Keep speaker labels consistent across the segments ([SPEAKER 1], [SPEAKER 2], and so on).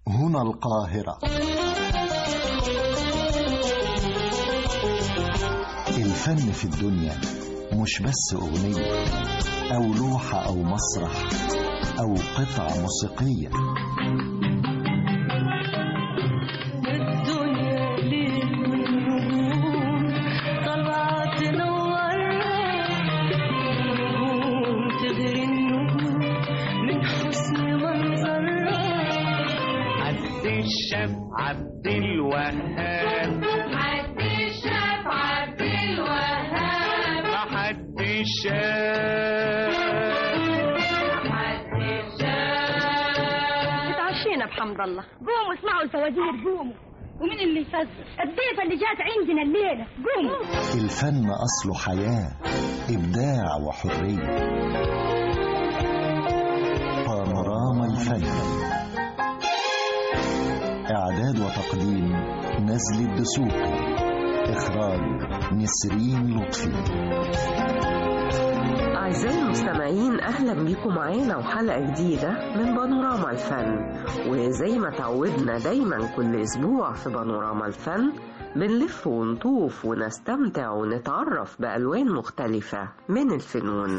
[SPEAKER 1] هنا القاهرة الفن في الدنيا مش بس أغنية أو لوحة أو مسرح أو قطعة موسيقية
[SPEAKER 2] الدنيا ليل ونجوم طلعت تنورنا نجوم تغري النجوم من حسن منظرها
[SPEAKER 3] عبد الشاف عبد الوهاب
[SPEAKER 2] عبد الشاف عبد الوهاب
[SPEAKER 3] عبد الشاف
[SPEAKER 2] عبد الشاف
[SPEAKER 4] اتعشينا بحمد الله قوموا اسمعوا الفوازير قوموا ومين اللي يفزر الضيفة اللي جات عندنا الليلة قوموا
[SPEAKER 1] الفن أصله حياة إبداع وحرية بانوراما الفن إعداد وتقديم نزل الدسوقي إخراج نسرين لطفي
[SPEAKER 5] أعزائي المستمعين أهلا بيكم معانا وحلقة جديدة من بانوراما الفن وزي ما تعودنا دايما كل أسبوع في بانوراما الفن بنلف ونطوف ونستمتع ونتعرف بألوان مختلفة من الفنون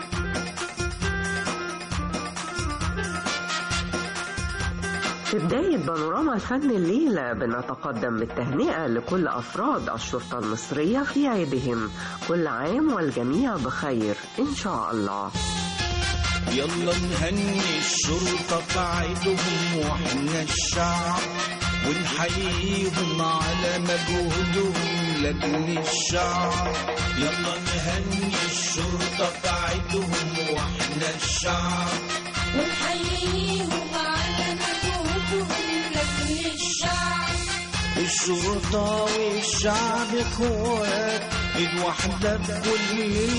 [SPEAKER 5] في بداية بانوراما الفن الليلة بنتقدم بالتهنئة لكل أفراد الشرطة المصرية في عيدهم كل عام والجميع بخير إن شاء الله
[SPEAKER 6] يلا نهني الشرطة بعيدهم واحنا الشعب ونحييهم على مجهودهم لأجل الشعب يلا نهني الشرطة بعيدهم واحنا الشعب
[SPEAKER 2] ونحييهم على مجهودهم لأجل الشعب
[SPEAKER 6] الشرطة والشعب اخوات ايد واحدة بكل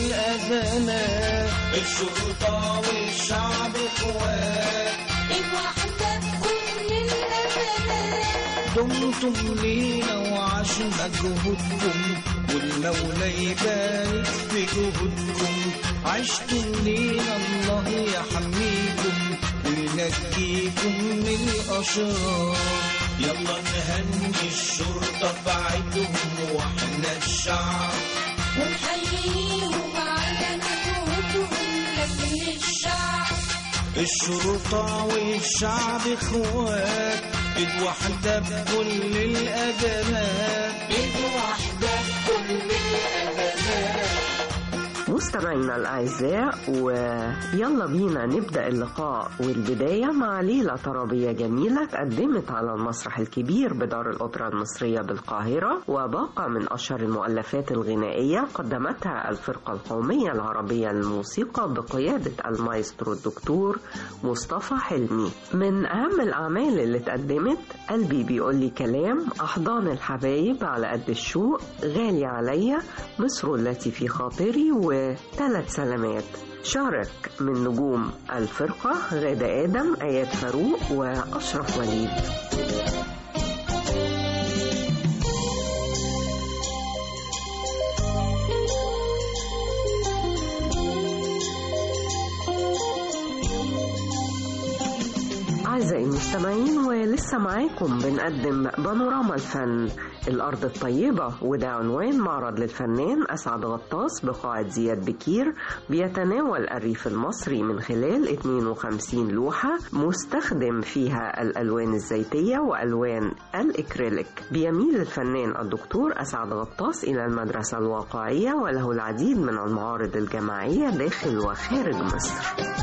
[SPEAKER 6] الأزمات الشرطة والشعب اخوات
[SPEAKER 2] الوحدة بكل الأزمات
[SPEAKER 6] دمتم لينا وعاش مجهودكم والمولى يبارك في جهودكم عشتم لينا الله يحميكم وينجيكم من الأشرار يلا نهني الشرطة بعيدهم واحنا الشعب
[SPEAKER 2] ونحييهم على مجهودهم لأجل الشعب
[SPEAKER 6] الشرطة والشعب اخوات ايد واحدة بكل الأزمات ايد واحدة بكل الأزمات
[SPEAKER 5] مستمعينا الأعزاء ويلا بينا نبدأ اللقاء والبداية مع ليلة طربية جميلة تقدمت على المسرح الكبير بدار الأوبرا المصرية بالقاهرة وباقة من أشهر المؤلفات الغنائية قدمتها الفرقة القومية العربية للموسيقى بقيادة المايسترو الدكتور مصطفى حلمي من أهم الأعمال اللي اتقدمت قلبي بيقول لي كلام أحضان الحبايب على قد الشوق غالي عليا مصر التي في خاطري وثلاث سلامات شارك من نجوم الفرقة غادة آدم آيات فاروق وأشرف وليد أعزائي المستمعين ولسه معاكم بنقدم بانوراما الفن الأرض الطيبة وده عنوان معرض للفنان أسعد غطاس بقاعة زياد بكير بيتناول الريف المصري من خلال 52 لوحة مستخدم فيها الألوان الزيتية وألوان الإكريليك بيميل الفنان الدكتور أسعد غطاس إلى المدرسة الواقعية وله العديد من المعارض الجماعية داخل وخارج مصر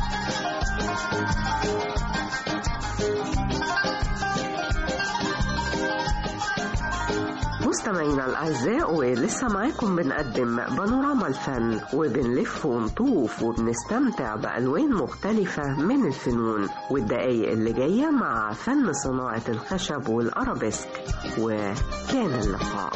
[SPEAKER 5] مستمعينا الأعزاء ولسه معاكم بنقدم بانوراما الفن وبنلف ونطوف وبنستمتع بألوان مختلفة من الفنون والدقايق اللي جاية مع فن صناعة الخشب والأرابيسك وكان اللقاء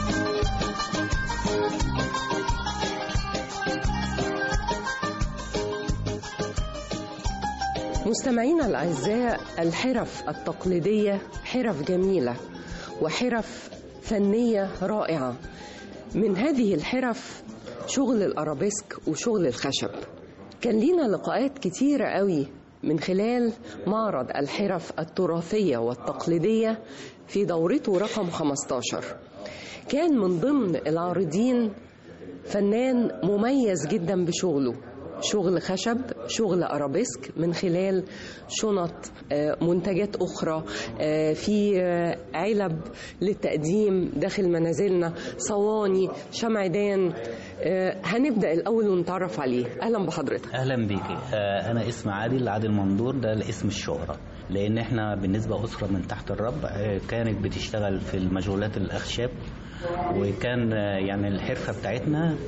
[SPEAKER 5] مستمعينا الأعزاء الحرف التقليدية حرف جميلة وحرف فنية رائعة من هذه الحرف شغل الأرابيسك وشغل الخشب كان لينا لقاءات كتيرة قوي من خلال معرض الحرف التراثية والتقليدية في دورته رقم 15 كان من ضمن العارضين فنان مميز جدا بشغله شغل خشب شغل أرابيسك من خلال شنط آه، منتجات أخرى آه، في آه، علب للتقديم داخل منازلنا صواني شمعدان آه، هنبدأ الأول ونتعرف عليه أهلا بحضرتك
[SPEAKER 7] اهلا بيكي آه، انا اسم عادل عادل مندور ده الاسم الشهرة لان احنا بالنسبه اسره من تحت الرب آه، كانت بتشتغل في المجهولات الاخشاب وكان آه، يعني الحرفه بتاعتنا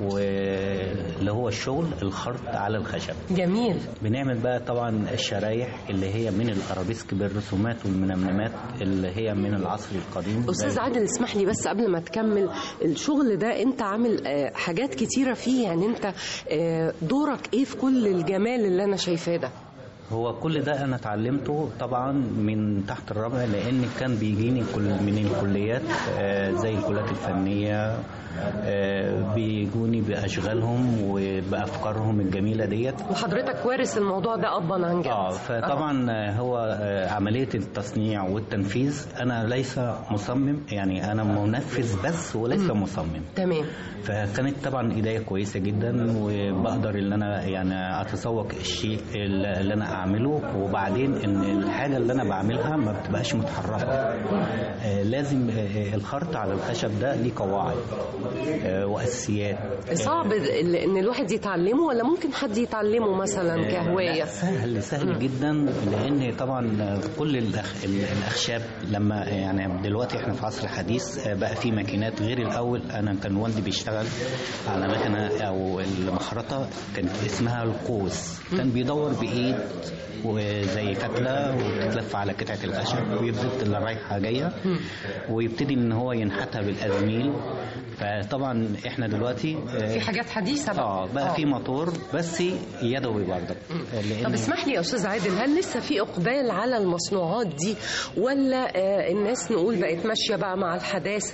[SPEAKER 7] واللي هو الشغل الخرط على الخشب
[SPEAKER 5] جميل
[SPEAKER 7] بنعمل بقى طبعا الشرايح اللي هي من الارابيسك بالرسومات والمنمنمات اللي هي من العصر القديم
[SPEAKER 5] أستاذ
[SPEAKER 7] ده-
[SPEAKER 5] عادل اسمح لي بس قبل ما تكمل الشغل ده أنت عامل آه، حاجات كتيرة فيه يعني أنت آه، دورك إيه في كل الجمال اللي أنا شايفاه ده
[SPEAKER 7] هو كل ده انا اتعلمته طبعا من تحت الرابع لان كان بيجيني كل من الكليات آه، زي الكليات الفنيه آه، بيجوني باشغالهم وبافكارهم الجميله ديت
[SPEAKER 5] وحضرتك وارث الموضوع ده أبا عن جد
[SPEAKER 7] اه فطبعا آه، هو آه، عمليه التصنيع والتنفيذ انا ليس مصمم يعني انا منفذ بس وليس مصمم
[SPEAKER 5] تمام
[SPEAKER 7] فكانت طبعا ايديا كويسه جدا وبقدر ان انا يعني اتسوق الشيء اللي انا اعمله وبعدين ان الحاجه اللي انا بعملها ما بتبقاش متحركه آه، لازم آه، الخرط على الخشب ده ليه قواعد آه، واساسيات
[SPEAKER 5] صعب ال- ان الواحد يتعلمه ولا ممكن حد يتعلمه مثلا كهوايه
[SPEAKER 7] لا، سهل سهل جدا لان طبعا كل الأخ... الاخشاب لما يعني دلوقتي احنا في عصر حديث بقى في ماكينات غير الاول انا كان والدي بيشتغل على مكنه او المخرطه كانت اسمها القوس كان بيدور بايد وزي كتله وتتلف على قطعه الخشب ويبتدي رايحه جايه ويبتدي ان هو ينحتها بالازميل فطبعا احنا دلوقتي
[SPEAKER 5] في حاجات حديثه بقى
[SPEAKER 7] اه بقى في موتور بس يدوي برضك لأن
[SPEAKER 5] طب اسمح لي يا استاذ عادل هل لسه في اقبال على المصنوعات دي ولا آه، الناس نقول بقت ماشيه بقى مع الحداثه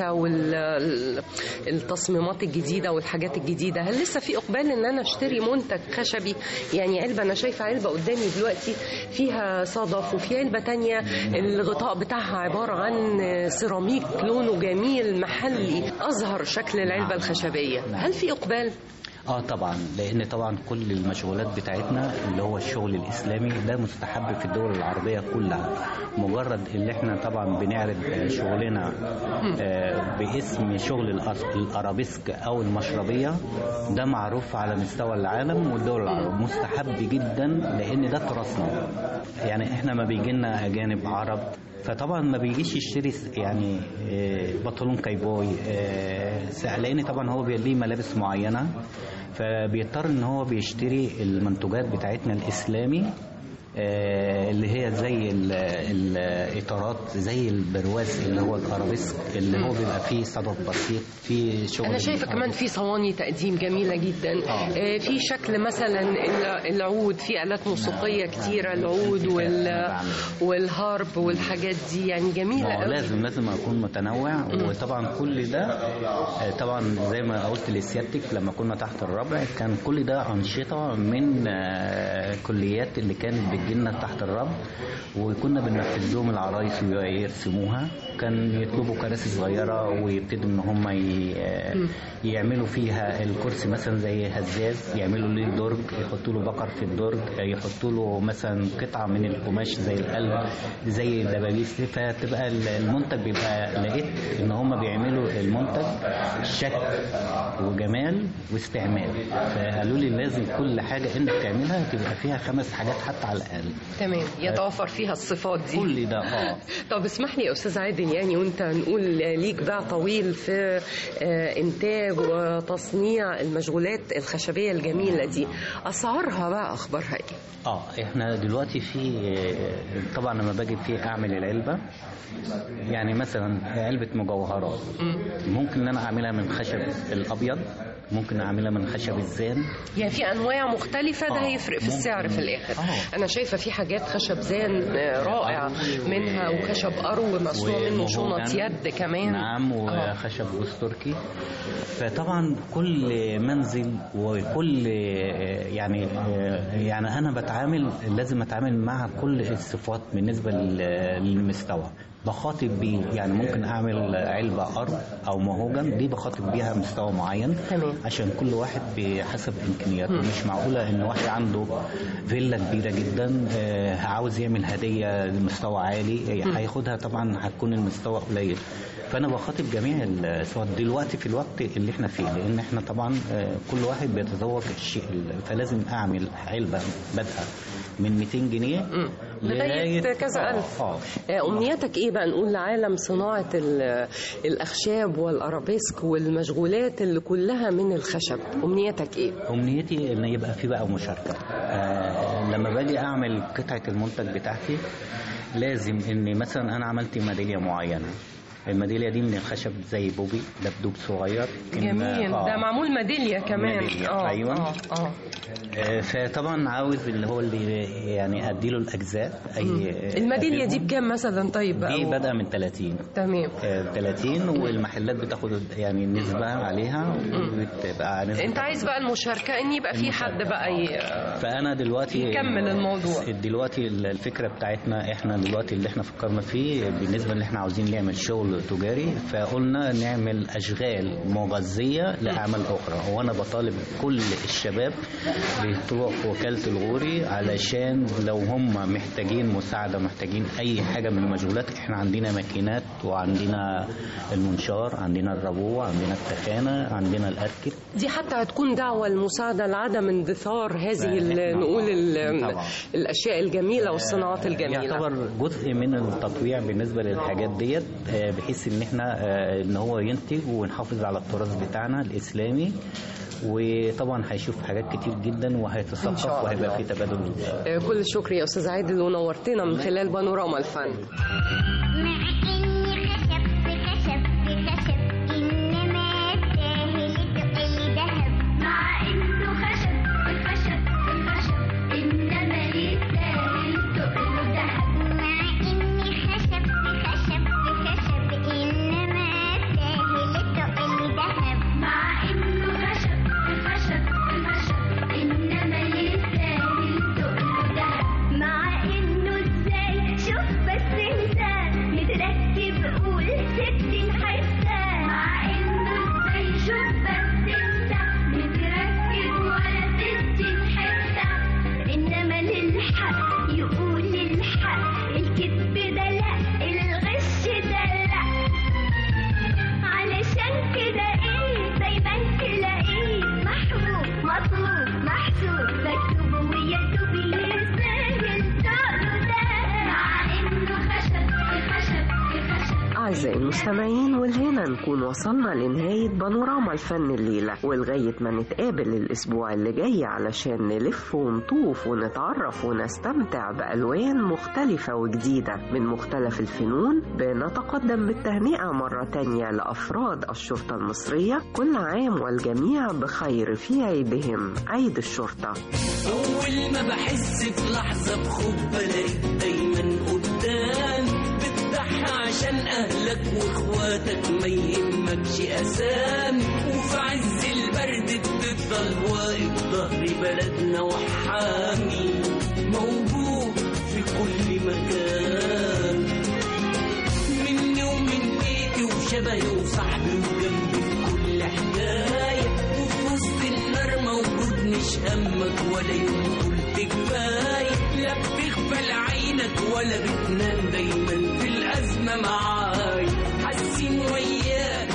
[SPEAKER 5] والتصميمات الجديده والحاجات الجديده هل لسه في اقبال ان انا اشتري منتج خشبي يعني علبه انا شايفه علبه قدامي دلوقتي فيها صدف وفي علبه تانية الغطاء بتاعها عباره عن سيراميك لونه جميل محلي اظهر شكل العلبه الخشبيه هل في اقبال
[SPEAKER 7] اه طبعا لان طبعا كل المشغولات بتاعتنا اللي هو الشغل الاسلامي ده مستحب في الدول العربيه كلها مجرد اللي احنا طبعا بنعرض آه، شغلنا آه، باسم شغل الأس- الارابيسك او المشربيه ده معروف على مستوى العالم والدول العربيه مستحب جدا لان ده تراثنا يعني احنا ما بيجي لنا اجانب عرب فطبعا ما بيجيش يشتري س- يعني آه، بنطلون كايبوي آه، س- لان طبعا هو بي- ليه ملابس معينه فبيضطر ان هو بيشتري المنتوجات بتاعتنا الاسلامي آه، اللي هي زي ال- الاطارات زي البرواز اللي هو الارابيسك اللي هو بيبقى فيه صدف بسيط فيه شغل
[SPEAKER 5] انا شايفه كمان في صواني تقديم جميله جدا آه، في شكل مثلا ال- العود في الات موسيقيه كتيره العود وال والهارب والحاجات دي يعني جميله
[SPEAKER 7] اه
[SPEAKER 5] قوي
[SPEAKER 7] لازم لازم اكون متنوع وطبعا كل ده آه، طبعا زي ما قلت لسيادتك لما كنا تحت الرابع كان كل ده انشطه من آه، كليات اللي كانت بتجيلنا تحت الرابع وكنا بننفذ لهم العرايس ويرسموها كان يطلبوا كراسي صغيره ويبتدوا ان هم ي- آه، يعملوا فيها الكرسي مثلا زي هزاز يعملوا له درج يحطوا له بقر في الدرج آه، يحطوا له مثلا قطعه من القماش زي القلب زي الدبابيس فتبقى المنتج بيبقى لقيت ان هم بيعملوا المنتج شكل وجمال واستعمال فقالوا لي لازم كل حاجه انت تعملها تبقى فيها خمس حاجات حتى على الاقل
[SPEAKER 5] تمام يتوفر فيها الصفات دي
[SPEAKER 7] كل ده اه
[SPEAKER 5] طب اسمح لي يا استاذ عادل يعني وانت نقول ليك باع طويل في آه، انتاج وتصنيع المشغولات الخشبيه الجميله دي اسعارها بقى اخبارها ايه
[SPEAKER 7] اه احنا دلوقتي في طبعا لما باجي في اعمل العلبه يعني مثلا علبه مجوهرات ممكن ان انا اعملها من خشب الابيض ممكن اعملها من خشب الزان
[SPEAKER 5] يعني في انواع مختلفه ده
[SPEAKER 7] آه،
[SPEAKER 5] هيفرق في
[SPEAKER 7] ممكن.
[SPEAKER 5] السعر في الاخر
[SPEAKER 7] آه.
[SPEAKER 5] انا شايفه في حاجات خشب زان آه، رائع من منها وخشب قرو مصنوع منه شنط
[SPEAKER 7] ومهوجن.
[SPEAKER 5] يد كمان
[SPEAKER 7] نعم
[SPEAKER 5] آه.
[SPEAKER 7] وخشب جوز تركي فطبعا كل منزل وكل يعني يعني انا بتعامل لازم اتعامل مع كل الصفات بالنسبه لل- للمستوى بخاطب بيه يعني ممكن اعمل علبه ارض او مهوجن دي بخاطب بيها مستوى معين
[SPEAKER 5] تمام.
[SPEAKER 7] عشان كل واحد بحسب امكانياته مش معقوله ان واحد عنده فيلا كبيره جدا آه، عاوز يعمل هديه لمستوى عالي آه، هياخدها طبعا هتكون المستوى قليل فانا بخاطب جميع الصفات دلوقتي في الوقت اللي احنا فيه لان احنا طبعا آه، كل واحد بيتذوق الشيء ال- فلازم اعمل علبه بادئه من 200 جنيه
[SPEAKER 5] مم. لغاية كذا
[SPEAKER 7] آه،
[SPEAKER 5] ألف.
[SPEAKER 7] اه
[SPEAKER 5] آه، أمنيتك إيه بقى نقول لعالم صناعة ال- الأخشاب والأرابيسك والمشغولات اللي كلها من الخشب أمنيتك إيه؟
[SPEAKER 7] امنيتي ان يبقى في بقى مشاركه آه لما باجي اعمل قطعه المنتج بتاعتي لازم ان مثلا انا عملت ميداليه معينه الميداليه دي من الخشب زي بوبي دبدوب صغير إن-
[SPEAKER 5] جميل
[SPEAKER 7] آه.
[SPEAKER 5] ده معمول ميدالية كمان
[SPEAKER 7] ميدالية، أيوة.
[SPEAKER 5] آه آه
[SPEAKER 7] آه، فطبعا عاوز اللي هو اللي يعني اديله الاجزاء اي
[SPEAKER 5] الميدالية دي
[SPEAKER 7] أديهم.
[SPEAKER 5] بكام مثلا طيب بقى
[SPEAKER 7] دي بادئه من 30
[SPEAKER 5] تمام
[SPEAKER 7] آه، 30 والمحلات بتاخد يعني نسبه عليها وبتبقى نسبه
[SPEAKER 5] انت عايز بقى المشاركة ان يبقى في حد بقى ي...
[SPEAKER 7] فانا دلوقتي
[SPEAKER 5] يكمل الموضوع.
[SPEAKER 7] دلوقتي الفكره بتاعتنا احنا دلوقتي اللي احنا فكرنا فيه بالنسبه اللي احنا عاوزين نعمل شغل تجاري فقلنا نعمل اشغال مغذيه لاعمال اخرى وانا بطالب كل الشباب بتوع وكاله الغوري علشان لو هم محتاجين مساعده محتاجين اي حاجه من المشغولات احنا عندنا ماكينات وعندنا المنشار عندنا الربوع عندنا التخانه عندنا الاركب
[SPEAKER 5] دي حتى هتكون دعوة المساعدة لعدم اندثار هذه ال-
[SPEAKER 7] فإحنا-
[SPEAKER 5] نقول ال-
[SPEAKER 7] طبعا.
[SPEAKER 5] الأشياء الجميلة والصناعات الجميلة
[SPEAKER 7] يعتبر جزء من التطويع بالنسبه للحاجات ديت آه، بحيث ان احنا آه، ان هو ينتج ونحافظ على التراث بتاعنا الاسلامي وطبعا هيشوف حاجات كتير جدا
[SPEAKER 5] إن شاء
[SPEAKER 7] وهيتثقف
[SPEAKER 5] الله.
[SPEAKER 7] وهيبقى في تبادل
[SPEAKER 5] آه، كل الشكر يا أستاذ عادل ونورتنا من خلال بانوراما الفن
[SPEAKER 2] مع إني خشب بخشب بخشب إنما الساهل تقل ذهب مع إنه خشب بخشب بخشب إنما الساهل تقل ذهب مع إني خشب بخشب بخشب إنما الساهل تقل ذهب مع إنه خشب بخشب بخشب إنما الساهل تقل ذهب مع إنه إزاي شوف بس إنسان متركب قول ستين حتة مع إنه إزاي شوف بس إنسان متركب ولا ستين حتة إنما للحق يقول الحق الكذب ده لأ الغش ده لأ علشان كده ايه دايما تلاقيه محبوب مطلوب محسوب مكتوب ويدوب يستاهل تقله ده مع انه خشب خشب خشب
[SPEAKER 5] أعزائي المستمعين والهنا نكون وصلنا لنهاية بانوراما الفن الليلة ولغاية ما نتقابل الأسبوع اللي جاي علشان نلف ونطوف ونتعرف ونستمتع بألوان مختلفة وجديدة من مختلف الفنون بنتقدم بالتهنئة مرة تانية لأفراد الشرطة المصرية كل عام والجميع بخير في عيدهم عيد الشرطة
[SPEAKER 6] أول ما بحس في لحظة بخوف بلاقيك دايما قدام بتضحى عشان أهلك وإخواتك ما يهمكش أسام وفي عز البرد بتفضل واقف ظهر بلدنا وحامي موجود في كل مكان مني ومن بيتي وشبهي وصاحبي وجنبي في كل حكاية وفي وسط النار موجود مش همك ولا يوم قلت كفاية لا بتغفل عينك ولا بتنام دايما في الأزمة معاي حاسين وياك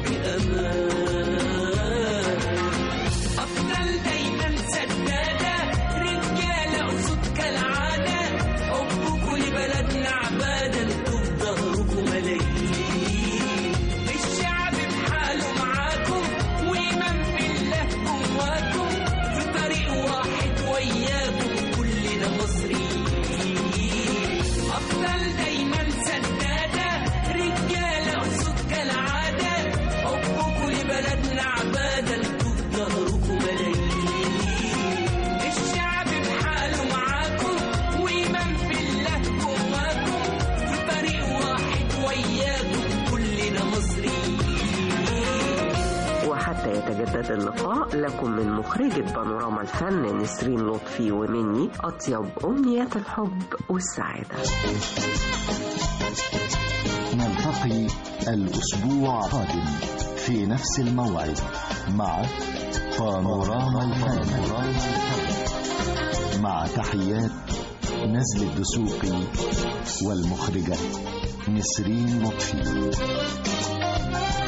[SPEAKER 6] بأمان أفضل دايما سدادة رجالة أسود كالعادة حبكوا لبلدنا عبادة انتوا في ظهركم ملايين الشعب بحاله معاكم وإيمان بالله جواكم في طريق واحد وياكم كلنا مصريين أفضل دايما سدادة
[SPEAKER 5] يتجدد اللقاء لكم من مخرجة بانوراما الفن نسرين لطفي ومني أطيب أمنيات الحب والسعادة
[SPEAKER 1] نلتقي الأسبوع القادم في نفس الموعد مع بانوراما الفن مع تحيات نزل الدسوقي والمخرجة نسرين لطفي